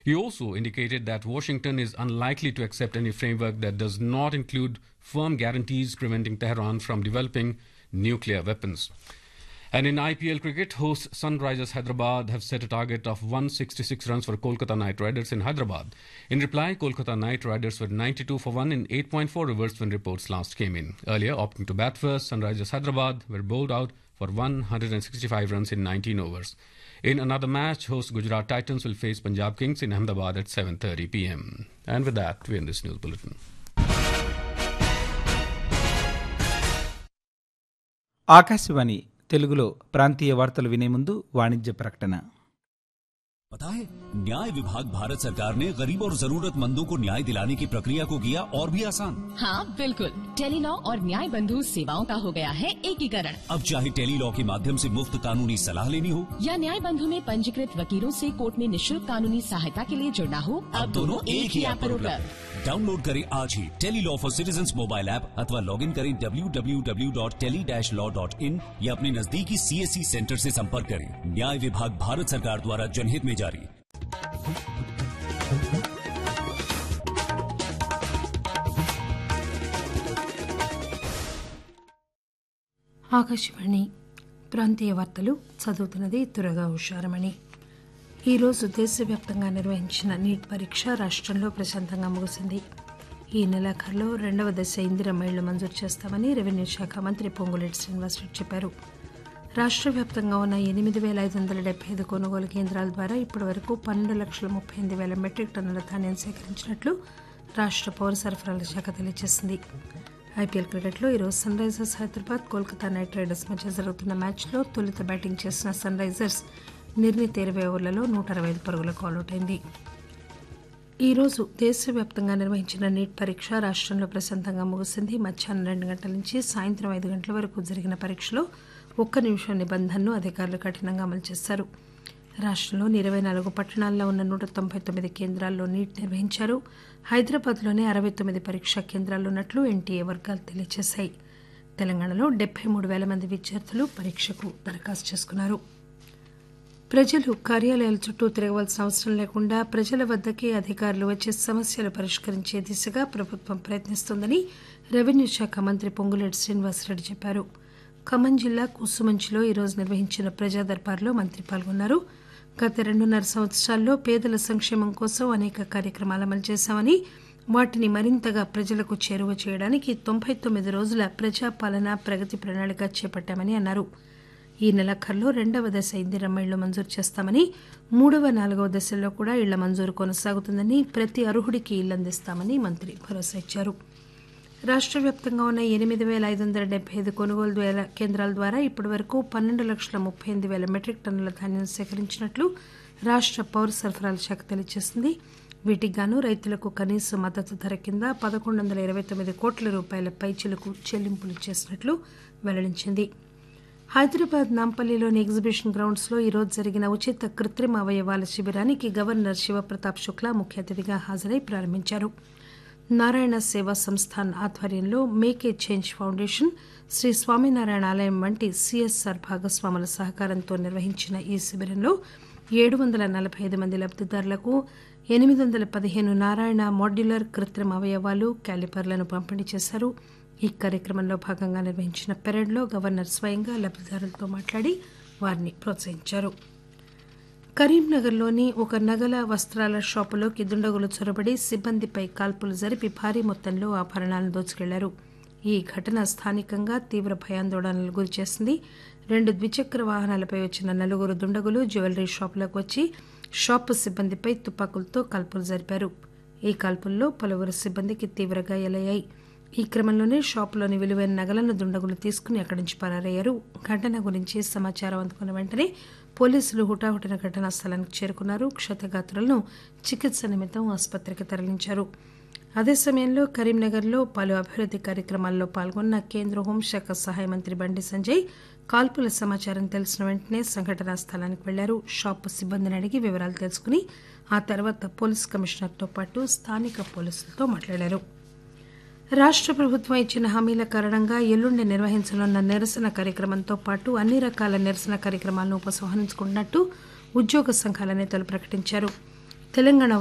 He also indicated that Washington is unlikely to accept any framework that does not include firm guarantees preventing Tehran from developing nuclear weapons. And in IPL cricket, hosts Sunrisers Hyderabad have set a target of 166 runs for Kolkata Knight Riders in Hyderabad. In reply, Kolkata Knight Riders were 92 for 1 in 8.4 overs when reports last came in. Earlier, opting to bat first, Sunrisers Hyderabad were bowled out for 165 runs in 19 overs. In another match, host Gujarat Titans will face Punjab Kings in Ahmedabad at 7:30 p.m. And with that, we end this news bulletin. Akashvani తెలుగులో ప్రాంతీయ వార్తలు వినే ముందు వాణిజ్య ప్రకటన पता है न्याय विभाग भारत सरकार ने गरीब और जरूरतमंदों को न्याय दिलाने की प्रक्रिया को किया और भी आसान हाँ बिल्कुल टेलीलॉ और न्याय बंधु सेवाओं का हो गया है एकीकरण अब चाहे टेली लॉ के माध्यम से मुफ्त कानूनी सलाह लेनी हो या न्याय बंधु में पंजीकृत वकीलों से कोर्ट में निशुल्क कानूनी सहायता के लिए जुड़ना हो अब दोनों एक ही ऐप पर उपलब्ध डाउनलोड करें आज ही tele law for citizen mobile app अथवा लॉग इन करें www.tele-law.in या अपने नजदीकी सीएससी सेंटर से संपर्क करें न्याय विभाग भारत सरकार द्वारा जनहित में जारी ఆకాశవాణి ప్రాంతీయ వార్తలు చదువుతున్నది తురగా హుషారమణి ఈరోజు దేశవ్యాప్తంగా నిర్వహించిన నీట్ పరీక్ష రాష్ట్రంలో ప్రశాంతంగా ముగిసింది ఈ నెలాఖరులో రెండవ దశ ఇందిరమ్మ ఇళ్లు మంజూరు చేస్తామని రెవెన్యూ శాఖ మంత్రి పొంగులేటి శ్రీనివాసరెడ్డి చెప్పారు రాష్ట్ర వ్యాప్తంగా ఉన్న ఎనిమిది వేల ఐదు వందల డెబ్బై ఐదు కొనుగోలు కేంద్రాల ద్వారా ఇప్పటి వరకు పన్నెండు లక్షల ముప్పై ఎనిమిది వేల మెట్రిక్ టన్నుల ధాన్యం సేకరించినట్లు రాష్ట్ర పౌర సరఫరాల శాఖ తెలియజేసింది ఐపీఎల్ క్రికెట్లో ఈరోజు Sunrisers Hyderabad Kolkata Knight Riders మధ్య జరుగుతున్న మ్యాచ్లో తొలుత బ్యాటింగ్ చేసిన సన్ రైజర్స్ నిర్ణీత ఇరవై ఓవర్లలో నూట అరవై ఐదు పరుగులకు ఆల్అవుట్ అయింది ఈరోజు దేశవ్యాప్తంగా నిర్వహించిన నీట్ పరీక్ష రాష్ట్రంలో ప్రశాంతంగా ముగిసింది మధ్యాహ్నం రెండు గంటల నుంచి సాయంత్రం ఐదు గంటల వరకు జరిగిన పరీక్షలో ఒక్క నిమిషం నిబంధనను అధికారులు కఠినంగా అమలు చేశారు రాష్ట్రంలోని ఇరవై నాలుగు పట్టణాల్లో ఉన్న నూట తొంభై తొమ్మిది కేంద్రాల్లో నీట్ నిర్వహించారు హైదరాబాద్లోనే అరవై తొమ్మిది పరీక్షా కేంద్రాలు ఉన్నట్లు ఎన్టీఏ వర్గాలు తెలియజేశాయి తెలంగాణలో డెబ్బై మూడు వేల మంది విద్యార్థులు పరీక్షకు దరఖాస్తు చేసుకున్నారు ప్రజలు కార్యాలయాల చుట్టూ తిరగవలసిన అవసరం లేకుండా ప్రజల వద్దకే అధికారులు వచ్చే సమస్యలు పరిష్కరించే దిశగా ప్రభుత్వం ప్రయత్నిస్తోందని రెవెన్యూ శాఖ మంత్రి పొంగులేటి శ్రీనివాసరెడ్డి చెప్పారు ఖమ్మం జిల్లా కుసుమంచిలో ఈరోజు నిర్వహించిన ప్రజా దర్బార్లో మంత్రి పాల్గొన్నారు గత రెండున్నర సంవత్సరాల్లో పేదల సంక్షేమం కోసం అనేక కార్యక్రమాలు అమలు చేశామని వాటిని మరింతగా ప్రజలకు చేరువ చేయడానికి తొంభై తొమ్మిది రోజుల ప్రజాపాలన ప్రగతి ప్రణాళిక చేపట్టామని అన్నారు ఈ నెలాఖరులో రెండవ దశ ఇందిరమ్మ ఇళ్లు మంజూరు చేస్తామని మూడవ నాలుగవ దశల్లో కూడా ఇళ్ల మంజూరు కొనసాగుతుందని ప్రతి అర్హుడికి ఇళ్లు అందిస్తామని మంత్రి భరోసా ఇచ్చారు రాష్ట్ర వ్యాప్తంగా ఉన్న ఎనిమిది వేల ఐదు వందల డెబ్బై ఐదు కొనుగోలు వేల కేంద్రాల ద్వారా ఇప్పటి వరకు పన్నెండు లక్షల ముప్పై ఎనిమిది వేల మెట్రిక్ టన్నుల ధాన్యం సేకరించినట్లు రాష్ట్ర పౌర సరఫరాల శాఖ తెలియజేసింది వీటికి గాను రైతులకు కనీస మద్దతు ధర కింద పదకొండు వందల ఇరవై తొమ్మిది కోట్ల రూపాయల పైచిలకు చెల్లింపులు చేసినట్లు వెల్లడించింది హైదరాబాద్ నాంపల్లిలోని ఎగ్జిబిషన్ గ్రౌండ్స్ లో ఈరోజు జరిగిన ఉచిత కృత్రిమ అవయవాల శిబిరానికి గవర్నర్ శివప్రతాప్ శుక్లా ముఖ్య అతిథిగా హాజరై ప్రారంభించారు నారాయణ సేవా సంస్థాన్ ఆధ్వర్యంలో make a change foundation Shri Swaminarayan ఆలయం వంటి సిఎస్ఆర్ భాగస్వాముల సహకారంతో నిర్వహించిన ఈ శిబిరంలో ఏడు వందల నలభై ఐదు మంది లబ్దిదారులకు ఎనిమిది వందల పదిహేను నారాయణ మాడ్యులర్ కృత్రిమ అవయవాలు క్యాలిపర్లను పంపిణీ చేశారు ఈ కార్యక్రమంలో భాగంగా నిర్వహించిన పెరేడ్లో గవర్నర్ స్వయంగా లబ్దిదారులతో మాట్లాడి వారిని ప్రోత్సహించారు కరీంనగర్లోని ఒక నగల వస్త్రాల షాపులోకి దుండగులు చొరబడి సిబ్బందిపై కాల్పులు జరిపి భారీ మొత్తంలో ఆభరణాలను దోచుకెళ్లారు ఈ ఘటన స్థానికంగా తీవ్ర భయాందోళనలకు గురిచేసింది రెండు ద్విచక్ర వాహనాలపై వచ్చిన నలుగురు దుండగులు జ్యువెలరీ షాపులకు వచ్చి షాపు సిబ్బందిపై తుపాకులతో కాల్పులు జరిపారు ఈ కాల్పుల్లో పలువురు సిబ్బందికి తీవ్ర గాయాలయ్యాయి ఈ క్రమంలోనే షాపులోని విలువైన నగలను దుండగులు తీసుకుని అక్కడి నుంచి పరారయ్యారు ఘటన గురించి సమాచారం అందుకున్న వెంటనే పోలీసులు హుటాహుటిన ఘటనా స్థలానికి చేరుకున్నారు క్షతగాత్రులను చికిత్స నిమిత్తం ఆసుపత్రికి తరలించారు అదే సమయంలో కరీంనగర్లో పలు అభివృద్ది కార్యక్రమాల్లో పాల్గొన్న కేంద్ర హోంశాఖ సహాయ మంత్రి బండి సంజయ్ కాల్పుల సమాచారం తెలిసిన వెంటనే సంఘటనా స్థలానికి వెళ్లారు షాపు సిబ్బందిని అడిగి వివరాలు తెలుసుకుని ఆ తర్వాత పోలీస్ కమిషనర్తో పాటు స్థానిక పోలీసులతో మాట్లాడారు రాష్ట్ర ప్రభుత్వం ఇచ్చిన హామీల కారణంగా ఎల్లుండి నిర్వహించనున్న నిరసన కార్యక్రమంతో పాటు అన్ని రకాల నిరసన కార్యక్రమాలను ఉపసంహరించుకున్నట్టు ఉద్యోగ సంఘాల నేతలు ప్రకటించారు తెలంగాణ